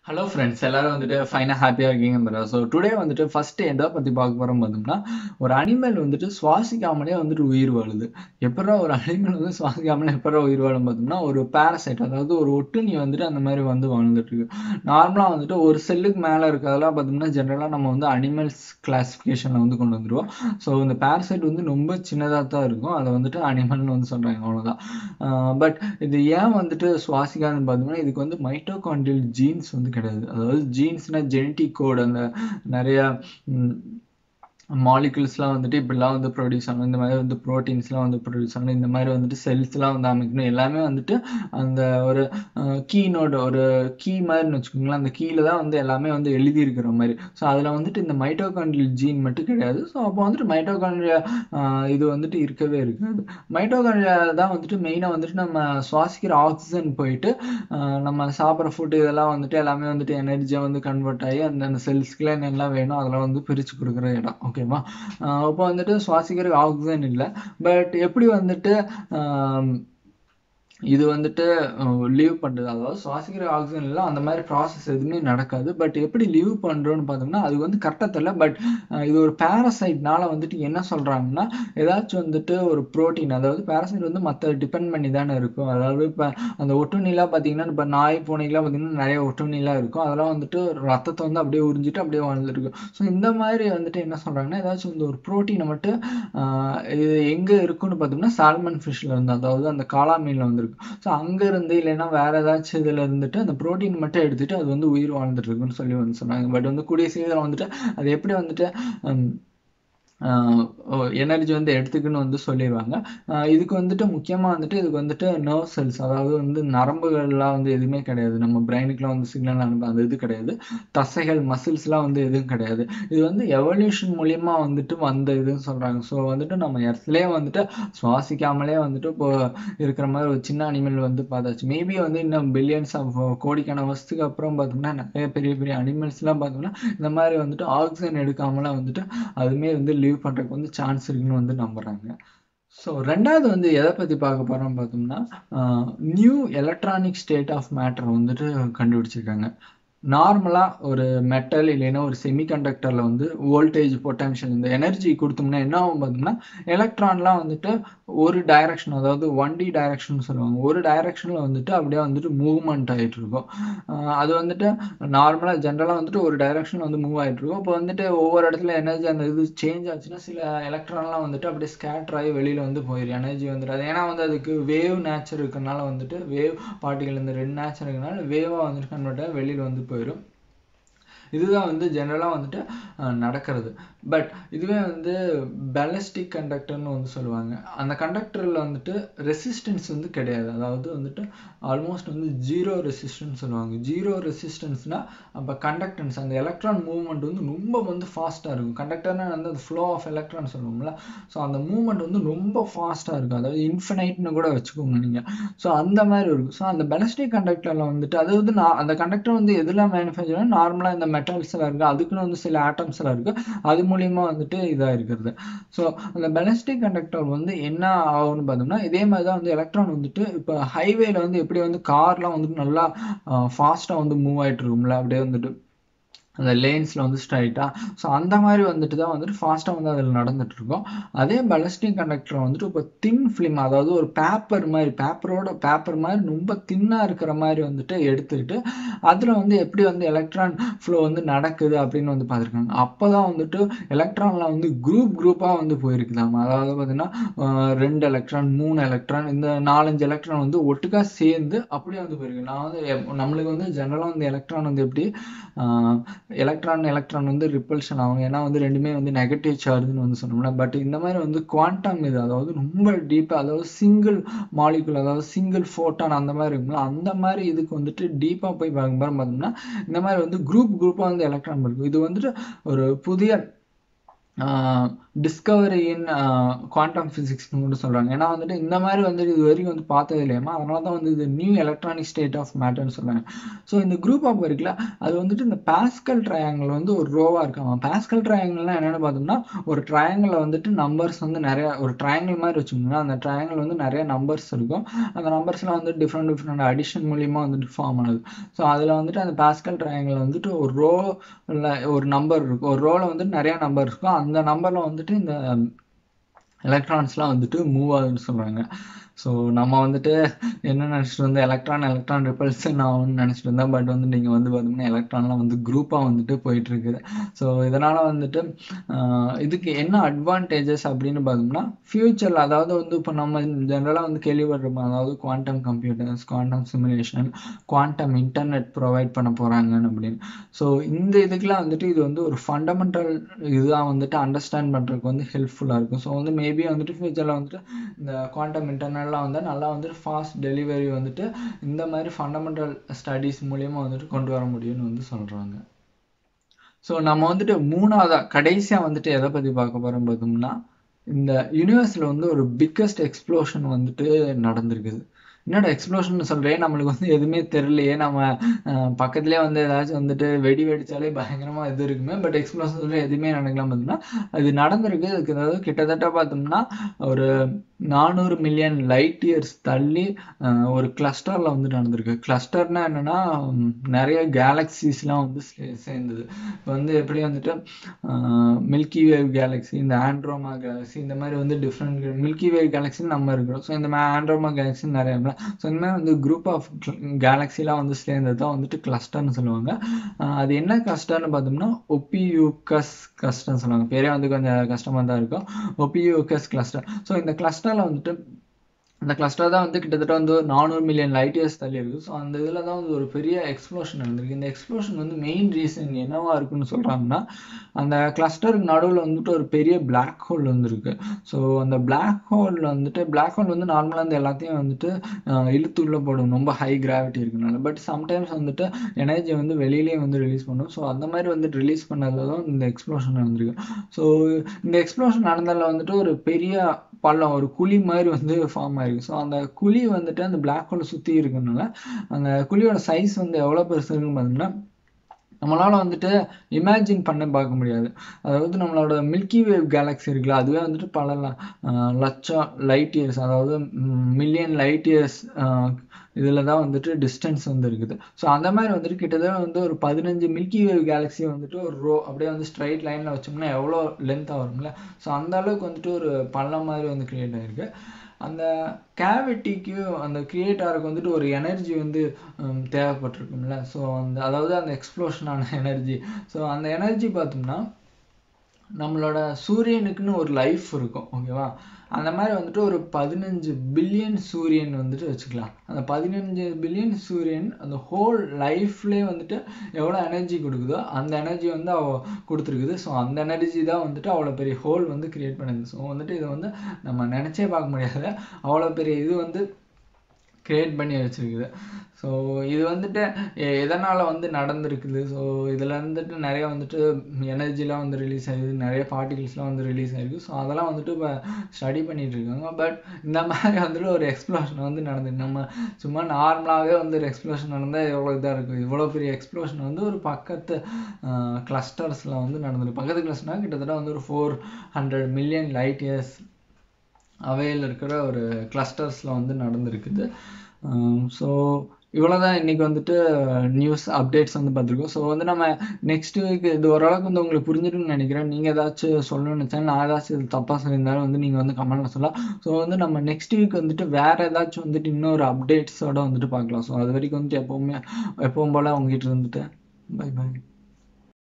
hello friends எல்லாரும் வந்துட்டு ஃபைனாக ஹாப்பியாக இருக்கீங்க ப்ரோ ஸோ டுடே வந்துட்டு ஃபர்ஸ்ட் எதை பற்றி பார்க்க போகிறோம் பார்த்தோம்னா ஒரு அனிமல் வந்துட்டு சுவாசிக்காமலே வந்துட்டு உயிர் வாழுது எப்படா ஒரு அனிமல் வந்து சுவாசிக்காமலே எப்படா உயிர் வாழும் பார்த்தோம்னா ஒரு பேரசைட் அதாவது ஒரு ஒட்டுண்ணி வந்துட்டு அந்த மாதிரி வந்து வாழ்ந்துட்டு இருக்கு நார்மலாக வந்துட்டு ஒரு செல்லுக்கு மேலே இருக்கிறதெல்லாம் பார்த்தோம்னா ஜென்ரலாக நம்ம வந்து அனிமல்ஸ் கிளாசிஃபிகேஷனில் வந்து கொண்டு வந்துருவோம் ஸோ இந்த பேரசைட் வந்து ரொம்ப சின்னதாக தான் இருக்கும் அதை வந்துட்டு அனிமல்னு வந்து சொல்கிறாங்க அவ்வளோதான் பட் இது ஏன் வந்துட்டு சுவாசிக்காதுன்னு பார்த்தோம்னா இதுக்கு வந்து மைட்டோகாண்ட்ரியல் ஜீன்ஸ் வந்து கிடையாது அதாவது ஜீன்ஸ்னா ஜெனட்டிக் கோட் அந்த நிறைய மாலிகுல்ஸ்லாம் வந்துட்டு இப்படிலாம் வந்து ப்ரொடியூஸ் ஆகணும் இந்த மாதிரி வந்து ப்ரோட்டீன்ஸ்லாம் வந்து ப்ரொடியூஸ் ஆகணும் இந்த மாதிரி வந்துட்டு செல்ஸ்லாம் வந்து அமைக்கணும் எல்லாமே வந்துட்டு அந்த ஒரு கீனோட ஒரு கீ மாதிரின்னு வச்சுக்கோங்களேன் அந்த கீழே தான் வந்து எல்லாமே வந்து எழுதி இருக்கிற மாதிரி ஸோ அதில் வந்துட்டு இந்த மைட்டோகாண்ட்ரியல் ஜீன் மட்டும் கிடையாது ஸோ அப்போ வந்துட்டு மைட்டோகாண்ட்ரியா இது வந்துட்டு இருக்கவே இருக்காது மைட்டோகாண்ட்ரியா தான் வந்துட்டு மெயினாக வந்துட்டு நம்ம சுவாசிக்கிற ஆக்சிஜன் போயிட்டு நம்ம சாப்பிட்ற ஃபுட்டு இதெல்லாம் வந்துட்டு எல்லாமே வந்துட்டு எனர்ஜியாக வந்து கன்வெர்ட் ஆகி அந்தந்த செல்ஸ்க்குலாம் என்னெல்லாம் வேணும் அதெல்லாம் வந்து பிரித்து கொடுக்குற இடம் ஓகேவா இப்போ வந்துட்டு சுவாசிக்கிறதுக்கு ஆக்சிஜன் இல்லை பட் எப்படி வந்துட்டு இது வந்துட்டு லீவ் பண்ணுறது அதாவது சுவாசிக்கிற ஆக்சிஜன் இல்லை அந்த மாதிரி ப்ராசஸ் எதுவுமே நடக்காது பட் எப்படி லீவ் பண்ணுறோன்னு பார்த்தோம்னா அது வந்து கரெக்டாக தெரியல பட் இது ஒரு பேரசைட்னால வந்துட்டு என்ன சொல்கிறாங்கன்னா ஏதாச்சும் வந்துட்டு ஒரு ப்ரோட்டீன் அதாவது பேரசைட் வந்து மற்ற டிபெண்ட் பண்ணி தானே இருக்கும் அதாவது இப்போ அந்த ஒட்டுண்ணிலாம் பார்த்தீங்கன்னா இப்போ நாய் பூனைக்கெலாம் பார்த்தீங்கன்னா நிறைய ஒட்டுண்ணிலாம் இருக்கும் அதெல்லாம் வந்துட்டு ரத்தத்தை வந்து அப்படியே உறிஞ்சிட்டு அப்படியே வாழ்ந்துருக்கும் ஸோ இந்த மாதிரி வந்துட்டு என்ன சொல்கிறாங்கன்னா ஏதாச்சும் வந்து ஒரு ப்ரோட்டீனை மட்டும் இது எங்கே இருக்குன்னு பார்த்தோம்னா சால்மன் ஃபிஷ்ஷில் இருந்து அதாவது அந்த காளா மீனில் வந்து இருக்கும் ஸோ அங்கேருந்து இல்லைன்னா வேற ஏதாச்சும் இதில் இருந்துட்டு அந்த ப்ரோட்டீன் மட்டும் எடுத்துட்டு அது வந்து உயிர் வாழ்ந்துட்டு இருக்குன்னு சொல்லி வந்து சொன்னாங்க பட் வந்து கூடிய சீக்கிரம் வந்துட்டு அது எப்படி வந்துட்டு எனர்ஜி வந்து எடுத்துக்குன்னு வந்து சொல்லிடுவாங்க இதுக்கு வந்துட்டு முக்கியமாக வந்துட்டு இதுக்கு வந்துட்டு நர்வ் செல்ஸ் அதாவது வந்து நரம்புகள்லாம் வந்து எதுவுமே கிடையாது நம்ம பிரெயினுக்குலாம் வந்து சிக்னல் அனுப்ப அந்த இது கிடையாது தசைகள் மசில்ஸ்லாம் வந்து எதுவும் கிடையாது இது வந்து எவல்யூஷன் மூலியமா வந்துட்டு வந்த இதுன்னு சொல்கிறாங்க ஸோ வந்துட்டு நம்ம இடத்துலேயே வந்துட்டு சுவாசிக்காமலே வந்துட்டு இப்போ இருக்கிற மாதிரி ஒரு சின்ன அனிமல் வந்து பார்த்தாச்சு மேபி வந்து இன்னும் பில்லியன்ஸ் ஆஃப் கோடிக்கான வருஷத்துக்கு அப்புறம் பார்த்தோம்னா நிறைய பெரிய பெரிய அனிமல்ஸ்லாம் பார்த்தோம்னா இந்த மாதிரி வந்துட்டு ஆக்சிஜன் எடுக்காமலாம் வந்துட்டு அதுவுமே வந்து லீவ் பண்ணுறதுக்கு வந்து சான்ஸ் இருக்குன்னு வந்து நம்புகிறாங்க ஸோ ரெண்டாவது வந்து எதை பற்றி பார்க்க போகிறோம் பார்த்தோம்னா new electronic state of matter வந்துட்டு கண்டுபிடிச்சிருக்காங்க நார்மலாக ஒரு மெட்டல் இல்லைன்னா ஒரு செமிகண்டக்டரில் வந்து வோல்டேஜ் பொட்டன்ஷியல் இந்த எனர்ஜி கொடுத்தோம்னா என்ன ஆகும் பார்த்தோம்னா எலக்ட்ரான்லாம் வந்துட்டு ஒரு டைரக்ஷன் அதாவது ஒன் டி டைரக்ஷன் சொல்லுவாங்க ஒரு டைரக்ஷனில் வந்துட்டு அப்படியே வந்துட்டு மூவ்மெண்ட் ஆகிட்டு இருக்கும் அது வந்துட்டு நார்மலாக ஜென்ரலாக வந்துட்டு ஒரு டைரக்ஷன் வந்து மூவ் ஆகிட்டு இருக்கும் இப்போ வந்துட்டு ஒவ்வொரு இடத்துல எனர்ஜி அந்த இது சேஞ்ச் ஆச்சுன்னா சில எலக்ட்ரான்லாம் வந்துட்டு அப்படியே ஸ்கேட்டர் ஆகி வெளியில் வந்து போயிடும் எனர்ஜி வந்துட்டு அது ஏன்னா வந்து அதுக்கு வேவ் நேச்சர் இருக்கிறனால வந்துட்டு வேவ் பார்ட்டிகள் இந்த ரெண்டு நேச்சர் இருக்கிறனால வேவாக வந்துட்டு கன்வெர்ட் ஆகி வெளியில் வந்து போயிடும் இதுதான் வந்து ஜென்ரலாக வந்துட்டு நடக்கிறது பட் இதுவே வந்து பேலஸ்டிக் கண்டக்டர்னு வந்து சொல்லுவாங்க அந்த கண்டக்டரில் வந்துட்டு ரெசிஸ்டன்ஸ் வந்து கிடையாது அதாவது வந்துட்டு ஆல்மோஸ்ட் வந்து ஜீரோ ரெசிஸ்டன்ஸ் சொல்லுவாங்க ஜீரோ ரெசிஸ்டன்ஸ்னால் அப்போ கண்டக்டன்ஸ் அந்த எலக்ட்ரான் மூவ்மெண்ட் வந்து ரொம்ப வந்து ஃபாஸ்ட்டாக இருக்கும் கண்டக்டர்னால் வந்து அந்த ஃப்ளோ ஆஃப் எலக்ட்ரான் சொல்லுவோம்ல ஸோ அந்த மூவ்மெண்ட் வந்து ரொம்ப ஃபாஸ்ட்டாக இருக்கும் அதாவது இன்ஃபினைட்னு கூட வச்சுக்கோங்க நீங்கள் ஸோ அந்த மாதிரி இருக்கும் ஸோ அந்த பெலஸ்டிக் கண்டக்டரில் வந்துட்டு அது வந்து நான் அந்த கண்டக்டர் வந்து எதில் மேனுஃபேக்சர் நார்மலாக இந்த மெட்டல்ஸ் எல்லாம் இருக்குது அதுக்குன்னு வந்து சில ஆட்டம்ஸ் எல்லாம் இருக்குது அது மூலியமா வந்துட்டு இதாக இருக்கிறது ஸோ அந்த பெலஸ்டிக் கண்டக்டர் வந்து என்ன ஆகும்னு பார்த்தோம்னா இதே மாதிரி தான் வந்து எலக்ட்ரான் வந்துட்டு இப்போ ஹைவேல வந்து எப்படி வந்து கார்லாம் வந்துட்டு நல்லா ஃபாஸ்ட்டாக வந்து மூவ் ஆகிட்டு இருக்கும்ல அப்படியே வந்துட்டு அந்த லேன்ஸில் வந்து ஸ்ட்ரைட்டாக ஸோ அந்த மாதிரி வந்துட்டு தான் வந்துட்டு ஃபாஸ்ட்டாக வந்து அதில் நடந்துட்டு இருக்கும் அதே பலஸ்டிக் கண்டக்டர் வந்துட்டு இப்போ தின் ஃபிலிம் அதாவது ஒரு பேப்பர் மாதிரி பேப்பரோட பேப்பர் மாதிரி ரொம்ப தின்னாக இருக்கிற மாதிரி வந்துட்டு எடுத்துக்கிட்டு அதில் வந்து எப்படி வந்து எலக்ட்ரான் ஃப்ளோ வந்து நடக்குது அப்படின்னு வந்து பார்த்துருக்காங்க அப்போ தான் வந்துட்டு எலக்ட்ரான்லாம் வந்து குரூப் குரூப்பாக வந்து போயிருக்குதாம் அதாவது பார்த்தீங்கன்னா ரெண்டு எலக்ட்ரான் மூணு எலக்ட்ரான் இந்த நாலஞ்சு எலக்ட்ரான் வந்து ஒட்டுக்கா சேர்ந்து அப்படியே வந்து போயிருக்கு நான் வந்து நம்மளுக்கு வந்து ஜென்ரலாக வந்து எலக்ட்ரான் வந்து எப்படி எலக்ட்ரான் எலக்ட்ரான் வந்து ரிப்பல்ஷன் ஆகும் ஏன்னா வந்து ரெண்டுமே வந்து நெகட்டிவ் சார்ஜ்னு வந்து சொன்னோம்ல பட் இந்த மாதிரி வந்து குவாண்டம் இது அதாவது ரொம்ப டீப்பாக அதாவது சிங்கிள் மாலிகுல் அதாவது சிங்கிள் ஃபோட்டான் அந்த மாதிரி இருக்கும்ல அந்த மாதிரி இதுக்கு வந்துட்டு டீப்பாக போய் பார்க்கும்போது பார்த்தோம்னா இந்த மாதிரி வந்து குரூப் குரூப்பாக வந்து எலக்ட்ரான் இருக்கும் இது வந்துட்டு ஒரு புதிய டிஸ்கவரி இன் குவாண்டம் ஃபிசிக்ஸ்னு கூட சொல்கிறாங்க ஏன்னா வந்துட்டு இந்த மாதிரி வந்துட்டு இது வரைக்கும் வந்து பார்த்தது இல்லையாமா அதனால தான் வந்து இது நியூ எலக்ட்ரானிக் ஸ்டேட் ஆஃப் மேட்டர்னு சொல்கிறாங்க ஸோ இந்த குரூப் ஆஃப் இருக்குல்ல அது வந்துட்டு இந்த பாஸ்கல் ட்ரையாங்கிள் வந்து ஒரு ரோவாக இருக்காங்க பாஸ்கல் ட்ரையாங்கிள்லாம் என்னென்னு பார்த்தோம்னா ஒரு ட்ரையாங்கிளில் வந்துட்டு நம்பர்ஸ் வந்து நிறைய ஒரு ட்ரையாங்கிள் மாதிரி வச்சுக்கோங்கன்னா அந்த ட்ரையாங்கிள் வந்து நிறைய நம்பர்ஸ் இருக்கும் அந்த நம்பர்ஸ்லாம் வந்து டிஃப்ரெண்ட் டிஃப்ரெண்ட் அடிஷன் மூலியமாக வந்துட்டு ஃபார்ம் ஆனது ஸோ அதில் வந்துட்டு அந்த பாஸ்கல் ட்ரையாங்கிள் வந்துட்டு ஒரு ரோவில் ஒரு நம்பர் இருக்கும் ஒரு ரோவில் வந்துட்டு நிறைய நம்பர் இருக்கும் அந்த நம்பரில் வந்துட்டு இந்த எலக்ட்ரான்ஸ்லாம் வந்துட்டு மூவ் ஆகுதுன்னு சொல்கிறாங்க ஸோ நம்ம வந்துட்டு என்ன நினச்சிட்டு இருந்தோம் எலக்ட்ரான் எலக்ட்ரான் ரிப்பல்ஸ் நான் ஒன்று நினச்சிட்டு இருந்தேன் பட் வந்து நீங்கள் வந்து பார்த்தோம்னா எலக்ட்ரான்லாம் வந்து குரூப்பாக வந்துட்டு போயிட்டுருக்குது ஸோ இதனால் வந்துட்டு இதுக்கு என்ன அட்வான்டேஜஸ் அப்படின்னு பார்த்தோம்னா ஃப்யூச்சரில் அதாவது வந்து இப்போ நம்ம ஜென்ரலாக வந்து கேள்விப்பட்டிருப்போம் அதாவது quantum computers quantum simulation quantum internet provide பண்ண போகிறாங்கன்னு அப்படின்னு ஸோ இந்த இதுக்கெலாம் வந்துட்டு இது வந்து ஒரு ஃபண்டமெண்டல் இதுதான் வந்துட்டு அண்டர்ஸ்டாண்ட் பண்ணுறதுக்கு வந்து ஹெல்ப்ஃபுல்லாக இருக்கும் ஸோ வந்து மேபி வந்துட்டு ஃப்யூச்சரில் வந்துட்டு இந்த குவாண்டம் இன்டர்நெட் எல்லாம் வந்து நல்லா வந்துட்டு ஃபாஸ்ட் டெலிவரி வந்துட்டு இந்த மாதிரி ஃபண்டமெண்டல் ஸ்டடீஸ் மூலியமாக வந்துட்டு கொண்டு வர முடியும்னு வந்து சொல்கிறாங்க ஸோ நம்ம வந்துட்டு மூணாவதாக கடைசியாக வந்துட்டு எதை பற்றி பார்க்க போகிறோம் பார்த்தோம்னா இந்த யூனிவர்ஸில் வந்து ஒரு பிக்கஸ்ட் எக்ஸ்ப்ளோஷன் வந்துட்டு நடந்திருக்குது என்னோட எக்ஸ்ப்ளோஷன் சொல்கிறேன் நம்மளுக்கு வந்து எதுவுமே தெரியலையே நம்ம பக்கத்துலேயே வந்து ஏதாச்சும் வந்துட்டு வெடி வெடிச்சாலே பயங்கரமாக இது இருக்குமே பட் எக்ஸ்ப்ளோஷன் சொல்லி எதுவுமே நடக்கலாம் பார்த்தோம்னா அது நடந்திருக்கு அதுக்கு அதாவது கிட்டத்தட்ட பார்த்தோம்னா ஒரு நானூறு மில்லியன் லைட் இயர்ஸ் தள்ளி ஒரு கிளஸ்டரில் வந்து நடந்திருக்கு கிளஸ்டர்னா என்னென்னா நிறைய கேலக்சிஸ்லாம் வந்து சேர்ந்தது இப்போ வந்து எப்படி வந்துட்டு மில்கி வேவ் கேலக்ஸி இந்த ஆண்ட்ரோமா கேலக்ஸி இந்த மாதிரி வந்து டிஃப்ரெண்ட் மில்கி வேவ் கேலக்ஸின்னு நம்ம இருக்கிறோம் ஸோ இந்த மாதிரி ஆண்ட்ரோமா கேலக்ஸி நிறைய ஸோ இந்த மாதிரி வந்து குரூப் ஆஃப் கேலக்ஸிலாம் வந்து சேர்ந்தது தான் வந்துட்டு கிளஸ்டர்னு சொல்லுவாங்க அது என்ன கிளஸ்டர்னு பார்த்தோம்னா ஒப்பியூக்கஸ் கிளஸ்டர்னு சொல்லுவாங்க பேரே வந்து கொஞ்சம் கஷ்டமாக தான் இருக்கும் ஒப்பியூக்கஸ் கிளஸ்டர் ஸோ இந்த கிளஸ்டரில் வந்துட்டு அந்த கிளஸ்டர் தான் வந்து கிட்டத்தட்ட வந்து ஒரு நானூறு மில்லியன் லைட் இயர்ஸ் தள்ளி இருக்குது ஸோ அந்த இதில் தான் வந்து ஒரு பெரிய எக்ஸ்ப்ளோஷன் நடந்திருக்கு இந்த எக்ஸ்ப்ளோஷன் வந்து மெயின் ரீசன் என்னவா இருக்குன்னு சொல்கிறாங்கன்னா அந்த கிளஸ்டருக்கு நடுவில் வந்துட்டு ஒரு பெரிய பிளாக் ஹோல் வந்துருக்கு ஸோ அந்த பிளாக் ஹோலில் வந்துட்டு பிளாக் ஹோல் வந்து நார்மலாக அந்த எல்லாத்தையும் வந்துட்டு இழுத்து உள்ள போடும் ரொம்ப ஹை கிராவிட்டி இருக்கனால பட் சம்டைம்ஸ் வந்துட்டு எனர்ஜி வந்து வெளியிலேயே வந்து ரிலீஸ் பண்ணும் ஸோ அந்த மாதிரி வந்துட்டு ரிலீஸ் பண்ணதில் தான் இந்த எக்ஸ்ப்ளோஷன் நடந்திருக்கு ஸோ இந்த எக்ஸ்ப்ளோஷன் நடந்ததில் வந்துட்டு ஒரு பெரிய பள்ளம் ஒரு குழி மாதிரி வந்து ஃபார்ம் ஆயிருக்கு ஸோ அந்த குழி வந்துட்டு அந்த பிளாக் ஹோலை சுற்றி இருக்கனால அந்த குழியோட சைஸ் வந்து எவ்வளோ பெருசு இருக்குன்னு பார்த்தோம்னா நம்மளால் வந்துட்டு இமேஜின் பண்ண பார்க்க முடியாது அதாவது நம்மளோட மில்கி வேவ் கேலக்ஸி இருக்குல்ல அதுவே வந்துட்டு பல லட்சம் லைட் இயர்ஸ் அதாவது மில்லியன் லைட் இயர்ஸ் இதில் தான் வந்துட்டு டிஸ்டன்ஸ் வந்து இருக்குது ஸோ அந்த மாதிரி வந்துட்டு கிட்டத்தட்ட வந்து ஒரு பதினஞ்சு மில்கி வேவ் கேலக்ஸி வந்துட்டு ஒரு ரோ அப்படியே வந்து ஸ்ட்ரைட் லைனில் வச்சோம்னா எவ்வளோ லென்த்தாக வரும்ல ஸோ அந்த அளவுக்கு வந்துட்டு ஒரு பள்ளம் மாதிரி வந்து க்ரியேட் ஆகிருக்கு அந்த கேவிட்டிக்கு அந்த கிரியேட் ஆகிறதுக்கு வந்துட்டு ஒரு எனர்ஜி வந்து தேவைப்பட்டிருக்கும்ல ஸோ அந்த அதாவது அந்த எக்ஸ்ப்ளோஷனான எனர்ஜி ஸோ அந்த எனர்ஜி பார்த்தோம்னா நம்மளோட சூரியனுக்குன்னு ஒரு லைஃப் இருக்கும் ஓகேவா அந்த மாதிரி வந்துட்டு ஒரு பதினஞ்சு பில்லியன் சூரியன் வந்துட்டு வச்சுக்கலாம் அந்த பதினஞ்சு பில்லியன் சூரியன் அந்த ஹோல் லைஃப்லேயே வந்துட்டு எவ்வளோ எனர்ஜி கொடுக்குதோ அந்த எனர்ஜி வந்து அவ கொடுத்துருக்குது ஸோ அந்த எனர்ஜி தான் வந்துட்டு அவ்வளோ பெரிய ஹோல் வந்து கிரியேட் பண்ணுது ஸோ வந்துட்டு இதை வந்து நம்ம நினச்சே பார்க்க முடியாது அவ்வளோ பெரிய இது வந்து க்ரியேட் பண்ணி வச்சுருக்குது ஸோ இது வந்துட்டு எதனால் வந்து நடந்திருக்குது ஸோ இதில் வந்துட்டு நிறைய வந்துட்டு எனர்ஜிலாம் வந்து ரிலீஸ் ஆகிடுது நிறைய பார்ட்டிகிள்ஸ்லாம் வந்து ரிலீஸ் ஆகிருக்கு ஸோ அதெல்லாம் வந்துட்டு இப்போ ஸ்டடி பண்ணிகிட்டு இருக்காங்க பட் இந்த மாதிரி வந்துட்டு ஒரு எக்ஸ்ப்ளோஷன் வந்து நடந்துருக்கு நம்ம சும்மா நார்மலாகவே வந்து ஒரு எக்ஸ்ப்ளோஷன் நடந்தால் எவ்வளோ இதாக இருக்கும் இவ்வளோ பெரிய எக்ஸ்ப்ளோஷன் வந்து ஒரு பக்கத்து கிளஸ்டர்ஸில் வந்து நடந்திருக்கு பக்கத்து கிளஸ்டர்னால் கிட்டத்தட்ட வந்து ஒரு four hundred million light years அவையில் இருக்கிற ஒரு கிளஸ்டர்ஸில் வந்து நடந்திருக்குது ஸோ இவ்வளோதான் இன்றைக்கி வந்துட்டு நியூஸ் அப்டேட்ஸ் வந்து பார்த்துருக்கோம் ஸோ வந்து நம்ம நெக்ஸ்ட் வீக் இது ஓரளவுக்கு வந்து உங்களுக்கு புரிஞ்சிருக்குன்னு நினைக்கிறேன் நீங்கள் ஏதாச்சும் சொல்லணும்னு நினச்சாலும் நான் ஏதாச்சும் இது தப்பாக சொல்லியிருந்தாலும் வந்து நீங்கள் வந்து கமெண்ட்டில் சொல்லலாம் ஸோ வந்து நம்ம நெக்ஸ்ட் வீக் வந்துட்டு வேறு ஏதாச்சும் வந்துட்டு இன்னொரு அப்டேட்ஸோடு வந்துட்டு பார்க்கலாம் ஸோ அது வரைக்கும் வந்துட்டு எப்போவுமே எப்பவும் போல் உங்ககிட்ட இருந்துட்டு பை பை